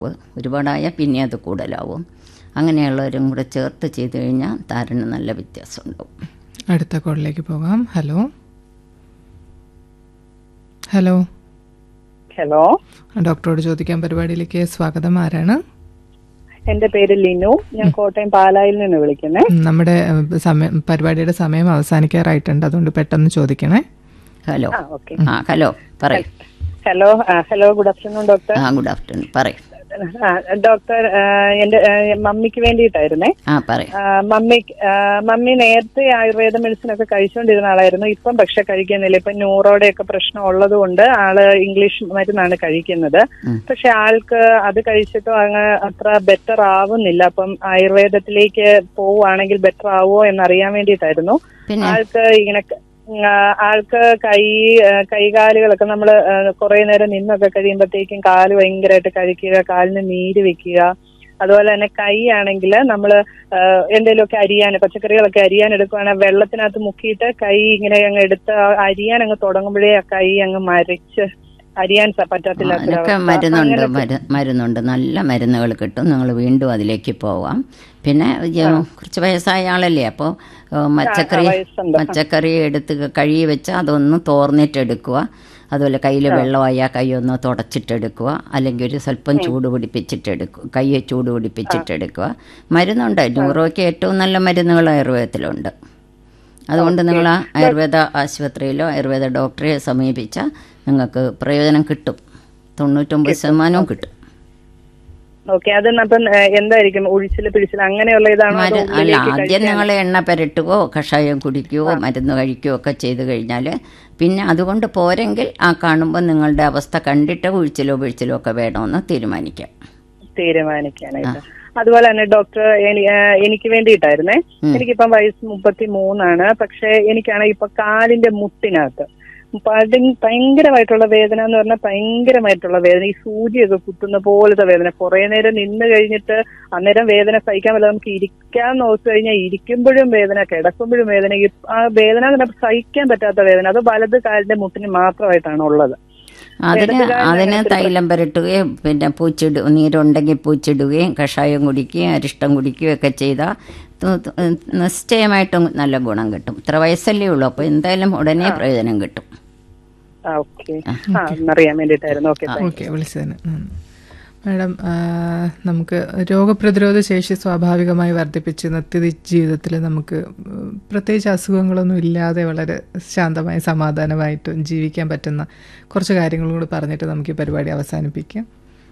ഒരുപാടായാൽ പിന്നെ അത് കൂടുതലാവും അങ്ങനെയുള്ളവരും കൂടെ ചേർത്ത് ചെയ്ത് കഴിഞ്ഞാൽ താരന് നല്ല വ്യത്യാസം ഉണ്ടാവും അടുത്ത കോളിലേക്ക് പോകാം ഹലോ ഹലോ ഹലോ ഡോക്ടറോട് ചോദിക്കാൻ പരിപാടിയിലേക്ക് സ്വാഗതം ആരാണ് എന്റെ പേര് ലിനു ഞാൻ കോട്ടയം പാലായിൽ നിന്ന് വിളിക്കുന്നേ ഉം, നമ്മുടെ ഏഹ്, സമയം പരിപാടിയുടെ സമയം അവസാനിക്കാറായിട്ടുണ്ട് അതുകൊണ്ട് പെട്ടെന്ന് ചോദിക്കണേ ഹലോ ആ ഓക്കെ ആ ഹലോ പറയും ഹലോ ആ, ഹലോ ഗുഡ് ആഫ്റ്റർനൂൺ ഡോക്ടർ ആ ഗുഡ് ആഫ്റ്റർനൂൺ പറയും ആ, ഡോക്ടർ ആ, എന്റെ ആ, മമ്മിക്ക് വേണ്ടിയിട്ടായിരുന്നേ ആ പറയും ആ, മമ്മി ആ, മമ്മി നേരത്തെ ആയുർവേദ മെഡിസിൻ ഒക്കെ കഴിച്ചുകൊണ്ടിരുന്ന ആളായിരുന്നു ഇപ്പം പക്ഷെ കഴിക്കുന്നില്ല ഇപ്പൊ ന്യൂറോയുടെ ഒക്കെ പ്രശ്നം ഉള്ളത് കൊണ്ട് ആള് ഇംഗ്ലീഷ് മരുന്നാണ് കഴിക്കുന്നത് ഉം. പക്ഷെ ആൾക്ക് അത് കഴിച്ചിട്ടും അങ്ങ് അത്ര ബെറ്റർ ആവുന്നില്ല അപ്പം ആയുർവേദത്തിലേക്ക് പോവുകയാണെങ്കിൽ ബെറ്റർ ആവുമോ എന്നറിയാൻ വേണ്ടിയിട്ടായിരുന്നു പിന്നെ ആൾക്ക് ഇങ്ങനെ ക- ആ, ആൾക്ക് കൈ ആ, കൈകാലുകളൊക്കെ നമ്മൾ കുറെ നേരം നിന്നൊക്കെ കഴിയുമ്പോഴത്തേക്കും കാല് ഭയങ്കരമായിട്ട് കഴിക്കുക കാലിന് നീര് വെക്കുക അതുപോലെ തന്നെ കൈ ആണെങ്കിൽ നമ്മൾ എന്തെങ്കിലുമൊക്കെ അരിയാൻ പച്ചക്കറികളൊക്കെ അരിയാൻ എടുക്കുകയാണെങ്കിൽ വെള്ളത്തിനകത്ത് മുക്കിയിട്ട് കൈ ഇങ്ങനെ അങ്ങ് എടുത്ത് ആ അരിയാൻ അങ്ങ് തുടങ്ങുമ്പോഴേ ആ കൈ അങ്ങ് മരിച്ച് അരിയാൻ സ- അതിനൊക്കെ പറ്റത്തില്ലാത്തൊരവസ്ഥ. മരുന്നുണ്ട് അങ്ങനത്തെ- മരു- മരുന്നുണ്ട് നല്ല മരുന്നുകൾ കിട്ടും നിങ്ങൾ വീണ്ടും അതിലേക്ക് പോവാം പിന്നെ ഈ കുറച്ച് വയസ്സായ ആളല്ലേ അപ്പോൾ പച്ചക്കറി വയസ്സുണ്ട്. പച്ചക്കറി എടുത്ത് കഴുകി വെച്ച് അതൊന്ന് തോർന്നിട്ടെടുക്കുക അതുപോലെ കയ്യിൽ വെള്ളമായാൽ കൈ ഒന്ന് തുടച്ചിട്ടെടുക്കുക അല്ലെങ്കിൽ ഒരു സ്വല്പം ചൂട് പിടിപ്പിച്ചിട്ടെടുക്കുക കൈയെ ചൂട് പിടിപ്പിച്ചിട്ടെടുക്കുക മരുന്നുണ്ട് ന്യൂറോയ്ക്ക് ഏറ്റവും നല്ല മരുന്നുകൾ ആയുർവേദത്തിലുണ്ട് അതുകൊണ്ട് നിങ്ങൾ ആ ആയുർവേദ ആശുപത്രിയിലോ ആയുർവേദ ഡോക്ടറെ സമീപിച്ചാൽ നിങ്ങൾക്ക് പ്രയോജനം കിട്ടും തൊണ്ണൂറ്റൊമ്പത് ശതമാനവും കിട്ടും ഓക്കെ അത് അപ്പം ഏ, എന്തായിരിക്കും ഒഴിച്ചില് പിഴിച്ചില് അങ്ങനെയുള്ള ഇതാണോ അതോ മരു- അല്ല ഉള്ളിലേക്ക് ആദ്യം കഴിക്കാൻ- നിങ്ങൾ എണ്ണ പുരട്ടുകയോ കഷായം കുടിക്കുകയോ മരുന്ന് കഴിക്കുകയോ ഒക്കെ ചെയ്ത് കഴിഞ്ഞാൽ പിന്നെ അതുകൊണ്ട് പോരെങ്കിൽ ആ കാണുമ്പോൾ നിങ്ങളുടെ അവസ്ഥ കണ്ടിട്ട് ഒഴിച്ചിലോ പിഴിച്ചിലോ ഒക്കെ വേണമെന്ന് തീരുമാനിക്കാം തീരുമാനിക്കാനായിട്ട് അതുപോലെ തന്നെ ഡോക്ടർ എനി- ആ, എനിക്ക് വേണ്ടിയിട്ടായിരുന്നേ എനിക്കിപ്പം വയസ്സ് മുപ്പത്തി മൂന്നാണ് പക്ഷെ എനിക്കാണ് ഇപ്പൊ കാലിന്റെ മുട്ടിനകത്ത് പടി- ഭയങ്കരമായിട്ടുള്ള വേദന എന്ന് പറഞ്ഞാൽ ഭയങ്കരമായിട്ടുള്ള വേദന ഈ സൂചിയൊക്കെ കുത്തുന്ന പോലത്തെ വേദന കുറെ നേരം നിന്ന് കഴിഞ്ഞിട്ട് അന്നേരം വേദന സഹിക്കാൻ പറ്റില്ല നമുക്ക് ഇരിക്കാൻ നോക്കി കഴിഞ്ഞാൽ ഇരിക്കുമ്പോഴും വേദന കിടക്കുമ്പോഴും വേദന ഈ ആ വേദന എന്ന് പറഞ്ഞാൽ സഹിക്കാൻ പറ്റാത്ത വേദന അത് വലത് കാലിന്റെ മുട്ടിന് മാത്രമായിട്ടാണ് ഉള്ളത് അതിന് ഇടതുകാലിന് അതിന് അങ്ങനത്തെ തൈലം പുരട്ടുകയും പിന്നെ പൂച്ചിട നീരുണ്ടെങ്കിൽ പൂച്ചിടുകയും കഷായം കുടിക്കുകയും അരിഷ്ടം കുടിക്കുകയും ഒക്കെ ചെയ്താൽ നിശ്ചയമായിട്ടും നല്ല ഗുണം കിട്ടും ഇത്ര വയസ്സല്ലേ ഉള്ളൂ അപ്പോൾ എന്തായാലും ഉടനെ പ്രയോജനം കിട്ടും ആ ഓക്കെ ആ എന്നറിയാൻ വേണ്ടിയിട്ടായിരുന്നു ഓക്കെ ഓക്കെ വിളിച്ചതിന് നന്ദി. മാഡം ആ, നമുക്ക് രോഗപ്രതിരോധ ശേഷി സ്വാഭാവികമായി വർദ്ധിപ്പിച്ച് നിത്യ ജീവിതത്തിൽ നമുക്ക് ഉം, പ്രത്യേകിച്ച് അസുഖങ്ങളൊന്നും ഇല്ലാതെ വളരെ ശാന്തമായി സമാധാനമായിട്ടും ജീവിക്കാൻ പറ്റുന്ന കുറച്ച് കാര്യങ്ങളും കൂടി പറഞ്ഞിട്ട് നമുക്ക് ഈ പരിപാടി അവസാനിപ്പിക്കാം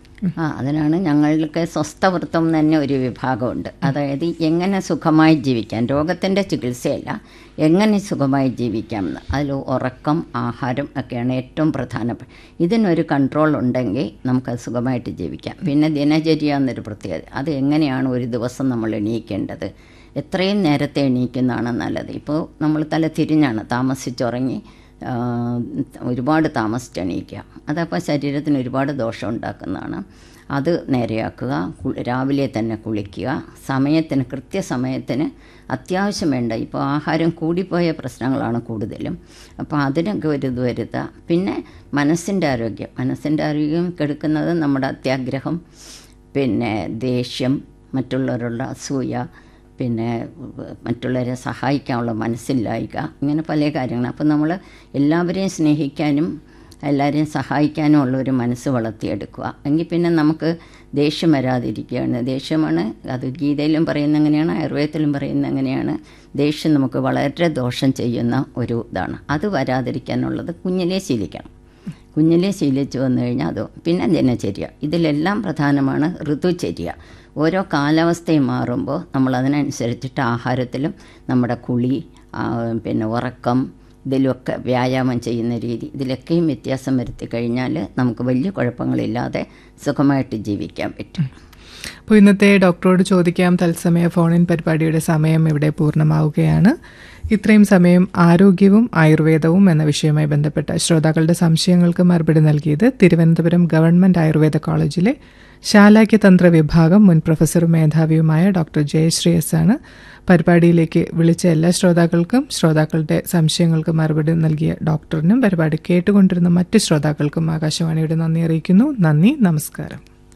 ആ അതിനാണ് ഞങ്ങൾക്ക് സ്വസ്ഥവൃത്തം എന്ന് തന്നെ ഒരു വിഭാഗമുണ്ട് അതായത് എങ്ങനെ സുഖമായി ജീവിക്കാം രോഗത്തിൻ്റെ ചികിത്സയല്ല എങ്ങനെ സുഖമായി ജീവിക്കാം എന്ന് അതിൽ ഉറക്കം ആഹാരം ഒക്കെയാണ് ഏറ്റവും പ്രധാനപ്പെട്ട ഇതിനൊരു കൺട്രോൾ ഉണ്ടെങ്കിൽ നമുക്കത് സുഖമായിട്ട് ജീവിക്കാം പിന്നെ ദിനചര്യ എന്നൊരു പ്രത്യേകത അത് എങ്ങനെയാണ് ഒരു ദിവസം നമ്മൾ എണീക്കേണ്ടത് എത്രയും നേരത്തെ എണീക്കുന്നതാണ് നല്ലത് ഇപ്പോൾ നമ്മൾ തല തിരിഞ്ഞാണ് താമസിച്ചുറങ്ങി ആ, ഒരുപാട് താമസിച്ച് എണീക്കുക അതപ്പോൾ ശരീരത്തിന് ഒരുപാട് ദോഷം ഉണ്ടാക്കുന്നതാണ് അത് നേരെയാക്കുക കു- രാവിലെ തന്നെ കുളിക്കുക സമയത്തിന് കൃത്യസമയത്തിന് അത്യാവശ്യം വേണ്ട ഇപ്പോൾ ആഹാരം കൂടിപ്പോയ പ്രശ്നങ്ങളാണ് കൂടുതലും അപ്പോൾ അതിനൊക്കെ ഒരു ഇത് വരുത്തുക പിന്നെ മനസ്സിൻ്റെ ആരോഗ്യം മനസ്സിൻ്റെ ആരോഗ്യം കെടുക്കുന്നത് നമ്മുടെ അത്യാഗ്രഹം പിന്നെ ദേഷ്യം മറ്റുള്ളവരുടെ അസൂയ പിന്നെ മറ്റുള്ളവരെ സഹായിക്കാനുള്ള മനസ്സില്ലായ്ക ഇങ്ങനെ പല കാര്യങ്ങൾ അപ്പോൾ നമ്മൾ എല്ലാവരെയും സ്നേഹിക്കാനും എല്ലാവരെയും സഹായിക്കാനും ഉള്ള ഒരു മനസ്സ് വളർത്തിയെടുക്കുക എങ്കിൽ പിന്നെ നമുക്ക് ദേഷ്യം വരാതിരിക്കുകയാണ് ദേഷ്യമാണ് അത് ഗീതയിലും പറയുന്ന എങ്ങനെയാണ് ആയുർവേദത്തിലും പറയുന്ന എങ്ങനെയാണ് ദേഷ്യം നമുക്ക് വളരെ ദോഷം ചെയ്യുന്ന ഒരു ഇതാണ് അത് വരാതിരിക്കാനുള്ളത് കുഞ്ഞിലേ ശീലിക്കണം കുഞ്ഞിലെ ശീലിച്ചു വന്നു കഴിഞ്ഞാൽ അതോ പിന്നെ ദിനചര്യ ഇതിലെല്ലാം പ്രധാനമാണ് ഋതുചര്യ ഓരോ കാലാവസ്ഥയും മാറുമ്പോൾ നമ്മൾ അതിനനുസരിച്ചിട്ട് ആഹാരത്തിലും നമ്മുടെ കുളി ആ, പിന്നെ ഉറക്കം ഇതിലൊക്കെ വ്യായാമം ചെയ്യുന്ന രീതി ഇതിലൊക്കെയും വ്യത്യാസം വരുത്തി കഴിഞ്ഞാൽ നമുക്ക് വലിയ കുഴപ്പങ്ങളില്ലാതെ സുഖമായിട്ട് ജീവിക്കാൻ പറ്റും അപ്പോൾ ഇന്നത്തെ ഡോക്ടറോട് ചോദിക്കാം തത്സമയ ഫോണിൻ പരിപാടിയുടെ സമയം ഇവിടെ പൂർണ്ണമാവുകയാണ് ഇത്രയും സമയം ആരോഗ്യവും ആയുർവേദവും എന്ന വിഷയവുമായി ബന്ധപ്പെട്ട ശ്രോതാക്കളുടെ സംശയങ്ങൾക്ക് മറുപടി നൽകിയത് തിരുവനന്തപുരം ഗവൺമെന്റ് ആയുർവേദ കോളേജിലെ ശാലാക്യതന്ത്ര വിഭാഗം മുൻ പ്രൊഫസറും മേധാവിയുമായ ഡോക്ടർ ജയശ്രീ എസ് ആണ് പരിപാടിയിലേക്ക് വിളിച്ച എല്ലാ ശ്രോതാക്കൾക്കും ശ്രോതാക്കളുടെ സംശയങ്ങൾക്ക് മറുപടി നൽകിയ ഡോക്ടറിനും പരിപാടി കേട്ടുകൊണ്ടിരുന്ന മറ്റ് ശ്രോതാക്കൾക്കും ആകാശവാണിയുടെ നന്ദി അറിയിക്കുന്നു നന്ദി നമസ്കാരം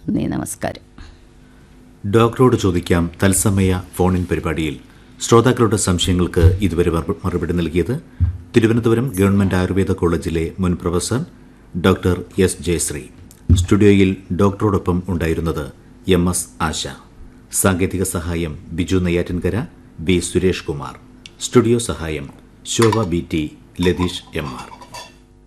നന്ദി നമസ്കാരം ഡോക്ടറോട് ചോദിക്കാം തത്സമയ ഫോണിൻ പരിപാടിയിൽ ശ്രോതാക്കളുടെ സംശയങ്ങൾക്ക് ഇതുവരെ മറു- മറുപടി നൽകിയത് തിരുവനന്തപുരം ഗവൺമെന്റ് ആയുർവേദ കോളേജിലെ മുൻ പ്രൊഫസർ ഡോക്ടർ എസ് ജയശ്രീ സ്റ്റുഡിയോയിൽ ഡോക്ടറോടൊപ്പം ഉണ്ടായിരുന്നത് എം എസ് ആശ സാങ്കേതിക സഹായം ബിജു നെയ്യാറ്റിൻകര ബി സുരേഷ് കുമാർ സ്റ്റുഡിയോ സഹായം Shobha B T Latheesh M R